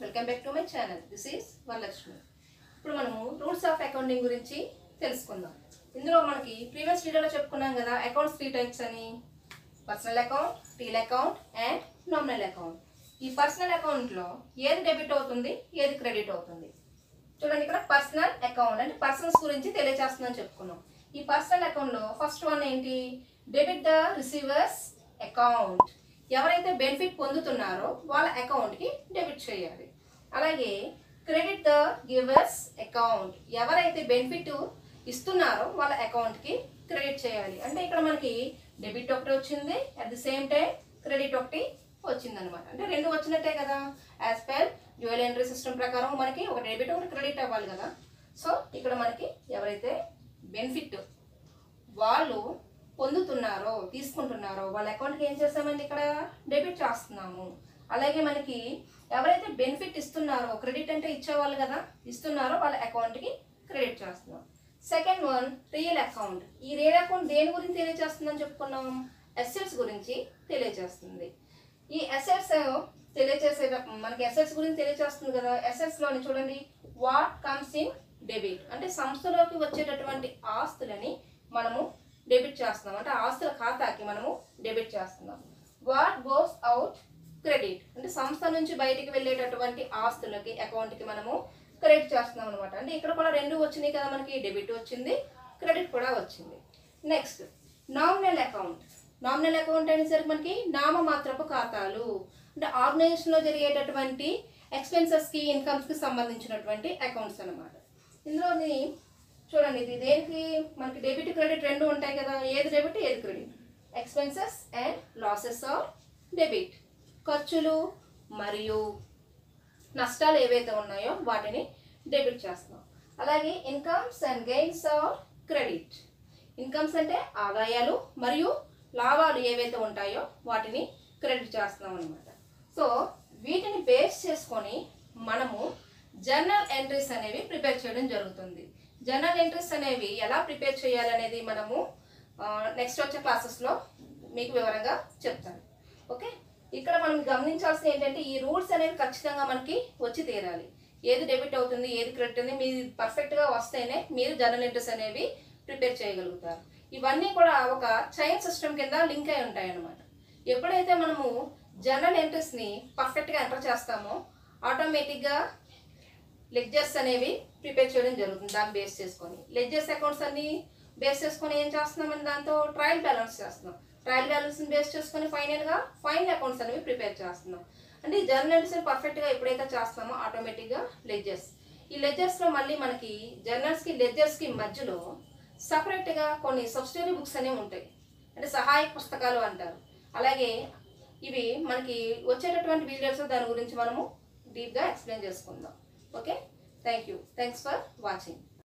welcome back to my channel this is Varalakshmi ఇప్పుడు మనము rules of accounting గురించి తెలుసుకుందాం ఇందులో మనకి ప్రీవియస్ వీడియోలో చెప్పుకున్నాం కదా అకౌంట్స్ త్రీ టైప్స్ అని personal account real account and nominal account ఈ పర్సనల్ అకౌంట్లో ఏది డెబిట్ అవుతుంది ఏది క్రెడిట్ అవుతుంది చూడండి ఇక్కడ పర్సనల్ అకౌంట్ అంటే పర్సన్స్ గురించి తెలియజేస్తుందని చెప్పుకున్నాం ఈ పర్సనల్ అకౌంట్లో ఫస్ట్ వన్ ఏంటి డెబిట్ ద రిసీవర్స్ అకౌంట్ ఎవరైతే బెనిఫిట్ పొందుతున్నారో వాళ్ళ అకౌంట్కి డెబిట్ చేయాలి అలాగే క్రెడిట్ ద గివర్స్ అకౌంట్ ఎవరైతే బెనిఫిట్ ఇస్తున్నారో వాళ్ళ అకౌంట్కి క్రెడిట్ చేయాలి అంటే ఇక్కడ మనకి డెబిట్ ఒకటి వచ్చింది at the same time credit ఒకటి వచ్చింది అనమాట అంటే రెండు వచ్చినట్టే కదా as per dual entry system ప్రకారం మనకి ఒక డెబిట్ ఒకటి క్రెడిట్ అవ్వాలి కదా సో ఇక్కడ మనకి ఎవరైతే బెనిఫిట్ వాళ్ళు పొందుతున్నారో తీసుకుంటున్నారో వాళ్ళ అకౌంట్కి ఏం చేస్తామండి ఇక్కడ డెబిట్ చేస్తున్నాము అలాగే మనకి ఎవరైతే బెనిఫిట్ ఇస్తున్నారో క్రెడిట్ అంటే ఇచ్చేవాళ్ళు కదా ఇస్తున్నారో వాళ్ళ అకౌంట్కి క్రెడిట్ చేస్తున్నాం సెకండ్ వన్ రియల్ అకౌంట్ ఈ రియల్ అకౌంట్ దేని గురించి తెలియజేస్తుందని చెప్పుకున్నాం అసెట్స్ గురించి తెలియజేస్తుంది ఈ అసెట్స్ తెలియజేసే మనకి అసెట్స్ గురించి తెలియజేస్తుంది కదా అసెట్స్ లోని చూడండి వాట్ కమ్స్ ఇన్ డెబిట్ అంటే సంస్థలోకి వచ్చేటటువంటి ఆస్తులని మనము డెబిట్ చేస్తున్నాం అంటే ఆస్తుల ఖాతాకి మనము డెబిట్ చేస్తున్నాం వాట్ గోస్ అవుట్ క్రెడిట్ అంటే సంస్థ నుంచి బయటికి వెళ్ళేటటువంటి ఆస్తులకి అకౌంట్కి మనము క్రెడిట్ చేస్తున్నాం అనమాట అంటే ఇక్కడ కూడా రెండు వచ్చినాయి కదా మనకి డెబిట్ వచ్చింది క్రెడిట్ కూడా వచ్చింది next nominal account nominal account అనేసరికి మనకి నామమాత్రపు ఖాతాలు అంటే ఆర్గనైజేషన్లో జరిగేటటువంటి ఎక్స్పెన్సెస్కి ఇన్కమ్స్కి సంబంధించినటువంటి అకౌంట్స్ అన్నమాట ఇందులోని చూడండి ఇది దేనికి మనకి డెబిట్ క్రెడిట్ రెండు ఉంటాయి కదా ఏది డెబిట్ ఏది credit expenses and losses are debit ఖర్చులు మరియు నష్టాలు ఏవైతే ఉన్నాయో వాటిని డెబిట్ చేస్తున్నాం అలాగే incomes and gains are credit incomes అంటే ఆదాయాలు మరియు లాభాలు ఏవైతే ఉంటాయో వాటిని క్రెడిట్ చేస్తున్నాం అనమాట సో వీటిని బేస్ చేసుకొని మనము జర్నల్ ఎంట్రీస్ అనేవి ప్రిపేర్ చేయడం జరుగుతుంది జర్నల్ ఎంట్రీస్ అనేవి ఎలా ప్రిపేర్ చేయాలనేది మనము నెక్స్ట్ వచ్చే క్లాసెస్లో మీకు వివరంగా చెప్తాను ఓకే ఇక్కడ మనం గమనించాల్సింది ఏంటంటే ఈ రూల్స్ అనేవి ఖచ్చితంగా మనకి వచ్చి తీరాలి ఏది డెబిట్ అవుతుంది ఏది క్రెడిట్ అని మీరు పర్ఫెక్ట్గా వస్తేనే మీరు జర్నల్ ఎంట్రీస్ అనేవి ప్రిపేర్ చేయగలుగుతారు ఇవన్నీ కూడా ఒక చైన్ సిస్టమ్ కింద లింక్ అయి ఉంటాయి అన్నమాట ఎప్పుడైతే మనము జర్నల్ ఎంట్రీస్ని పర్ఫెక్ట్గా ఎంటర్ చేస్తామో ఆటోమేటిక్గా లెడ్జర్స్ అనేవి ప్రిపేర్ చేయడం జరుగుతుంది దాన్ని బేస్ చేసుకొని లెడ్జర్స్ అకౌంట్స్ అన్ని బేస్ చేసుకొని ఏం చేస్తున్నామని దాంతో ట్రయల్ బ్యాలెన్స్ చేస్తున్నాం ట్రయల్ బ్యాలెన్స్ని బేస్ చేసుకొని ఫైనల్గా ఫైనల్ అకౌంట్స్ అనేవి ప్రిపేర్ చేస్తున్నాం అంటే ఈ జర్నల్స్ పర్ఫెక్ట్గా ఎప్పుడైతే చేస్తామో ఆటోమేటిక్గా లెడ్జర్స్ ఈ లెడ్జర్స్లో మళ్ళీ మనకి జర్నల్స్కి లెడ్జర్స్కి మధ్యలో సపరేట్గా కొన్ని సబ్సిడరీ బుక్స్ అనేవి ఉంటాయి అంటే సహాయక పుస్తకాలు అంటారు అలాగే ఇవి మనకి వచ్చేటటువంటి వీడియోస్ దాని గురించి మనము డీప్గా ఎక్స్ప్లెయిన్ చేసుకుందాం okay thank you thanks for watching